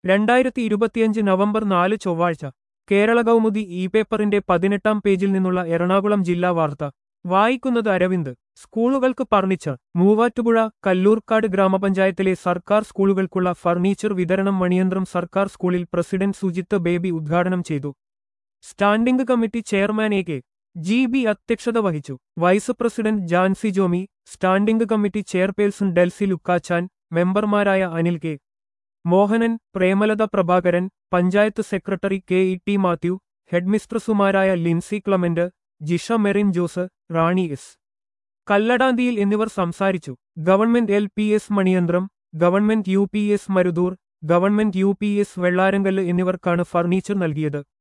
രണ്ടായിരത്തി ഇരുപത്തിയഞ്ച് നവംബർ നാല് ചൊവ്വാഴ്ച കേരള കൗമുദി ഇ പേപ്പറിന്റെ പതിനെട്ടാം പേജിൽ നിന്നുള്ള എറണാകുളം ജില്ലാ വാർത്ത വായിക്കുന്നത് അരവിന്ദ് സ്കൂളുകൾക്ക് ഫർണിച്ചർ മൂവാറ്റുപുഴ കല്ലൂർക്കാട് ഗ്രാമപഞ്ചായത്തിലെ സർക്കാർ സ്കൂളുകൾക്കുള്ള ഫർണിച്ചർ വിതരണം മണിയന്ത്രം സർക്കാർ സ്കൂളിൽ പ്രസിഡന്റ് സുജിത്ത് ബേബി ഉദ്ഘാടനം ചെയ്തു standing committee chairman A K G B അധ്യക്ഷത വഹിച്ചു vice president Jancy Jomy standing committee chairperson Delsy Lukachan മെമ്പർമാരായ Anil K Mohanan Premalatha Prabhakaran panchayat secretary K E T Mathew ഹെഡ്മിസ്ട്രസുമാരായ ലിൻസി ക്ലമന്റ് ജിഷ മെറിൻ ജോസ് റാണി എസ് കല്ലടാന്തിയിൽ എന്നിവർ സംസാരിച്ചു government L P S Maniyanthram government U P S Maruthur government U P S Vellarankallu എന്നിവർക്കാണ് furniture നൽകിയത്